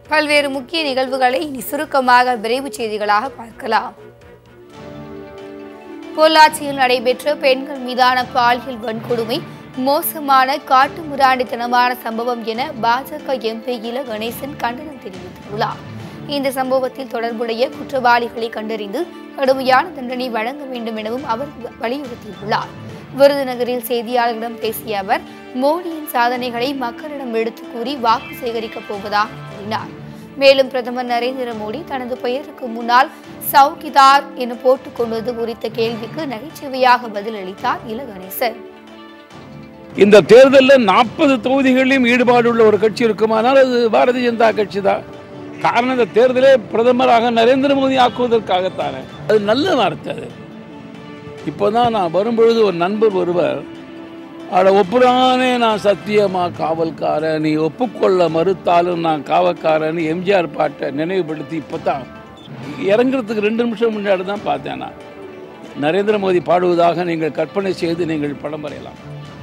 பல்வேறு முக்கிய நிகழ்வுகளை இனி சுருக்கமாக விரைவு செய்திகளாக பார்க்கலாம் பொள்ளாச்சியில் நடைபெற்ற பெண்கள் மீதான பாலியல் வன்கொடுமை மோசமான காட்டுமிராண்டித்தனமான சம்பவம் என பாஜக எம்பி இல கணேசன் கண்டனம் தெரிவித்துள்ளார் இந்த சம்பவத்தில் தொடர்புடைய குற்றவாளிகளை கண்டறிந்து கடுமையான தண்டனை வழங்க வேண்டும் எனவும் அவர் வலியுறுத்தியுள்ளார் விருதுநகரில் செய்தியாளர்களிடம் பேசிய அவர் மோடியின் சாதனைகளை மக்களிடம் எடுத்துக் கூறி வாக்கு சேகரிக்கப் போவதாக கூறினார் மேலும் பிரதமர் நரேந்திர மோடி தனது பெயருக்கு முன்னால் சவுகிதார் என போட்டுக் கொண்டது குறித்த கேள்விக்கு நகைச்சுவையாக பதிலளித்தார் இல கணேசன் இந்த தேர்தலில் நாற்பது தொகுதிகளிலும் ஈடுபாடு உள்ள ஒரு கட்சி இருக்குமானால் அது பாரதிய ஜனதா கட்சி தான் காரணம் இந்த தேர்தலே பிரதமராக நரேந்திர மோடி ஆக்குவதற்காகத்தானே அது நல்ல வார்த்தை அது இப்போதான் நான் வரும்பொழுது ஒரு நண்பர் ஒருவர் அட ஒப்புறானே நான் சத்தியமா காவல்காரன் நீ ஒப்புக்கொள்ள மறுத்தாலும் நான் காவல்காரன் எம்ஜிஆர் பாட்டை நினைவுபடுத்தி இப்போ தான் இறங்குறதுக்கு ரெண்டு நிமிஷம் முன்னாடி தான் பார்த்தேன் நான் நரேந்திர மோடி பாடுவதாக நீங்கள் கற்பனை செய்து நீங்கள் படம் வரையலாம்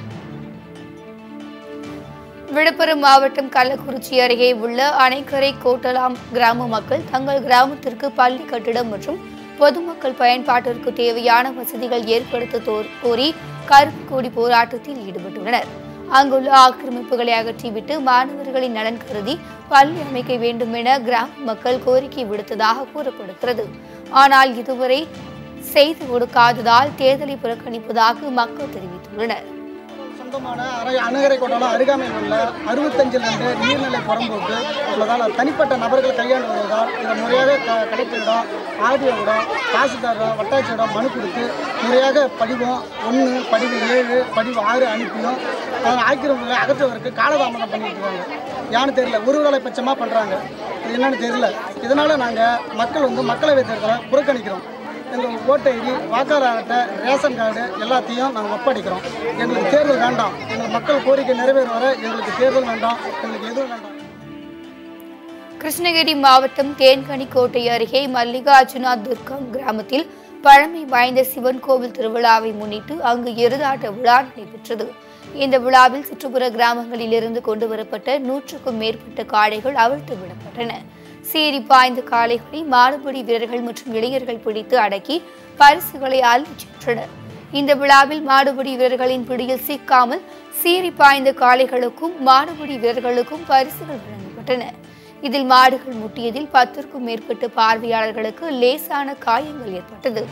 விழுப்புரம் மாவட்டம் கள்ளக்குறிச்சி அருகே உள்ள அணைக்கரை கோட்டலாம் கிராம மக்கள் தங்கள் கிராமத்திற்கு பள்ளி கட்டிடம் மற்றும் பொதுமக்கள் பயன்பாட்டிற்கு தேவையான வசதிகள் ஏற்படுத்த தோ- கோரி கருப்பு கொடி போராட்டத்தில் ஈடுபட்டுள்ளனர் அங்குள்ள ஆக்கிரமிப்புகளை அகற்றிவிட்டு மாணவர்களின் நலன் கருதி பள்ளி அமைக்க வேண்டும் என கிராம மக்கள் கோரிக்கை விடுத்ததாக கூறப்படுகிறது ஆனால் இதுவரை செய்து கொடுக்காததால் தேர்தலை புறக்கணிப்பதாக மக்கள் தெரிவித்துள்ளனர் சொந்தமான அரை அணுகரை கொண்டாலும் அருகாமையில் உள்ள அறுபத்தஞ்சில் ரெண்டு நீர்நிலை புறம்போக்கு உள்ளதால் அது தனிப்பட்ட நபர்கள் கையாண்டு வருவதால் இதை முறையாக க கலெக்டரிடம் ஆர்டிஓவிடம் தாசில்தாரிடம் வட்டாட்சியிடம் மனு கொடுத்து முறையாக படிவம் ஒன்று படிவு ஏழு படிவு ஆறு அனுப்பியும் அதன் ஆக்கிரமிப்புகளை அகற்றுவதற்கு காலதாமதம் பண்ணிட்டு இருக்காங்க ஏன்னு தெரியல ஒருவேளை பட்சமாக பண்ணுறாங்க இது என்னன்னு தெரியல இதனால் நாங்கள் மக்கள் வந்து மக்களவைத் தேர்தலை புறக்கணிக்கிறோம் எங்களுக்கு ஓட்டு ஐடி வாக்காளர் அட்டை ரேஷன் கார்டு எல்லாத்தையும் நாங்கள் ஒப்படைக்கிறோம் எங்களுக்கு தேர்தல் வேண்டாம் எங்கள் மக்கள் கோரிக்கை நிறைவேறும் வரை எங்களுக்கு தேர்தல் வேண்டாம் எங்களுக்கு எதுவும் வேண்டாம் கிருஷ்ணகிரி மாவட்டம் தேன்கனிக்கோட்டை அருகே மல்லிகார்ஜுனா துர்கம் கிராமத்தில் பழமை வாய்ந்த சிவன் கோவில் திருவிழாவை முன்னிட்டு அங்கு எருதாட்ட விழா நடைபெற்றது இந்த விழாவில் சுற்றுப்புற கிராமங்களில் இருந்து கொண்டு வரப்பட்ட நூற்றுக்கும் மேற்பட்ட காளைகள் அவிழ்த்து விடப்பட்டன சீறி பாய்ந்த காளைகளை மாடுபிடி வீரர்கள் மற்றும் இளைஞர்கள் பிடித்து அடக்கி பரிசுகளை அள்ளிச் சென்றனர் இந்த விழாவில் மாடுபிடி வீரர்களின் பிடியில் சிக்காமல் சீறி பாய்ந்த காளைகளுக்கும் மாடுபிடி வீரர்களுக்கும் பரிசுகள் வழங்கப்பட்டன இதில் மாடுகள் முட்டியதில் பத்திற்கும் மேற்பட்ட பார்வையாளர்களுக்கு லேசான காயங்கள் ஏற்பட்டது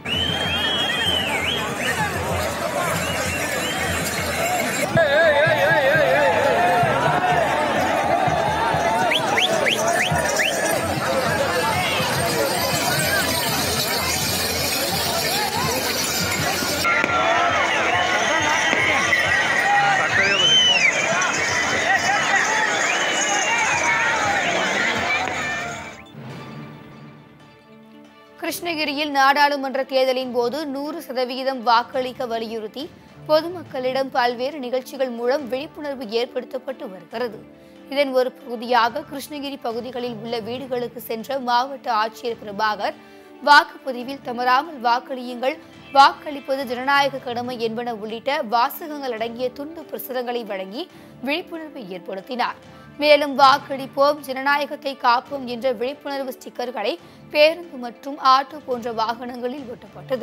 கிருஷ்ணகிரியில் நாடாளுமன்ற தேர்தலின் போது நூறு சதவிகிதம் வாக்களிக்க வலியுறுத்தி பொதுமக்களிடம் பல்வேறு நிகழ்ச்சிகள் மூலம் விழிப்புணர்வு ஏற்படுத்தப்பட்டு வருகிறது இதன் ஒரு பகுதியாக கிருஷ்ணகிரி பகுதிகளில் உள்ள வீடுகளுக்கு சென்ற மாவட்ட ஆட்சியர் பிரபாகர் வாக்குப்பதிவில் தவறாமல் வாக்களியுங்கள் வாக்களிப்பது ஜனநாயக கடமை என்பன உள்ளிட்ட வாசகங்கள் அடங்கிய துண்டு பிரசுரங்களை வழங்கி விழிப்புணர்வை ஏற்படுத்தினார் மேலும் வாக்களிப்போம் ஜனநாயகத்தை காப்போம் என்ற விழிப்புணர்வு ஸ்டிக்கர்களை பேருந்து மற்றும் ஆட்டோ போன்ற வாகனங்களில் ஒட்டப்பட்டது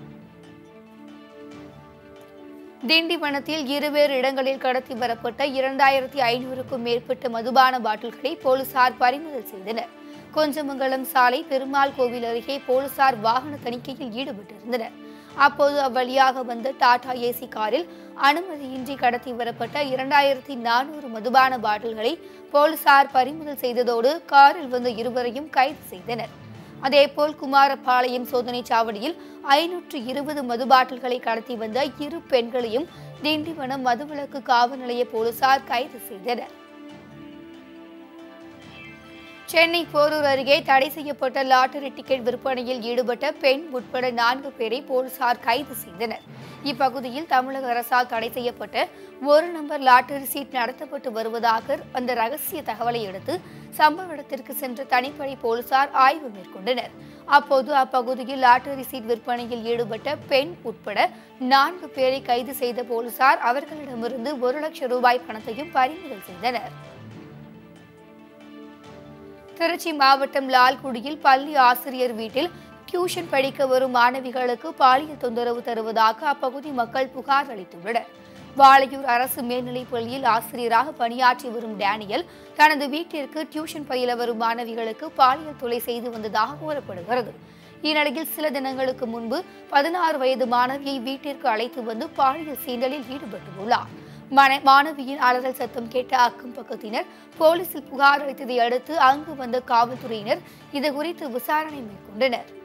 திண்டிவனத்தில் இருவேறு இடங்களில் கடத்தி வரப்பட்ட இரண்டாயிரத்தி ஐநூறுக்கும் மேற்பட்ட மதுபான பாட்டில்களை போலீசார் பறிமுதல் செய்தனர் கொஞ்சமங்கலம் சாலை பெருமாள் கோவில் அருகே போலீசார் வாகன தணிக்கையில் ஈடுபட்டிருந்தனர் அப்போது அவ்வழியாக வந்த டாடா ஏசி காரில் அனுமதியின்றி கடத்தி வரப்பட்ட இரண்டாயிரத்தி நானூறு மதுபான பாட்டில்களை போலீசார் பறிமுதல் செய்ததோடு காரில் வந்த இருவரையும் கைது செய்தனர் அதேபோல் குமாரபாளையம் சோதனை சாவடியில் ஐநூற்று இருபது மது பாட்டில்களை கடத்தி வந்த இரு பெண்களையும் திண்டிவனம் மதுவிலக்கு காவல் நிலைய போலீசார் கைது செய்தனர் சென்னை போரூர் அருகே தடை செய்யப்பட்ட லாட்டரி டிக்கெட் விற்பனையில் ஈடுபட்ட பெண் உட்பட நான்கு பேரை போலீசார் கைது செய்தனர் இப்பகுதியில் தமிழக அரசால் தடை செய்யப்பட்ட ஒரு நம்பர் லாட்டரி சீட் நடத்தப்பட்டு வருவதாக அந்த ரகசிய தகவலை அடுத்து சம்பவ இடத்திற்கு சென்ற தனிப்படை போலீசார் ஆய்வு மேற்கொண்டனர் அப்போது அப்பகுதியில் லாட்டரி சீட் விற்பனையில் ஈடுபட்ட பெண் உட்பட நான்கு பேரை கைது செய்த போலீசார் அவர்களிடமிருந்து ஒரு லட்சம் ரூபாய் பணத்தையும் பறிமுதல் செய்தனர் திருச்சி மாவட்டம் லால்குடியில் பள்ளி ஆசிரியர் வீட்டில் டியூஷன் படிக்க வரும் மாணவிகளுக்கு பாலியல் தொந்தரவு தருவதாக அப்பகுதி மக்கள் புகார் அளித்துள்ளனர் வாளையூர் அரசு மேல்நிலைப் பள்ளியில் ஆசிரியராக பணியாற்றி வரும் டேனியல் தனது வீட்டிற்கு டியூஷன் பயில வரும் மாணவிகளுக்கு பாலியல் தொலை செய்து வந்ததாக கூறப்படுகிறது இந்நிலையில் சில தினங்களுக்கு முன்பு பதினாறு வயது மாணவியை வீட்டிற்கு அழைத்து வந்து பாலியல் சீண்டலில் ஈடுபட்டுள்ளார் மன- மாணவியின் அலறல் சத்தம் கேட்ட அக்கம் பக்கத்தினர் போலீசில் புகார் அளித்ததை அடுத்து அங்கு வந்த காவல்துறையினர் இது குறித்து விசாரணை மேற்கொண்டனர்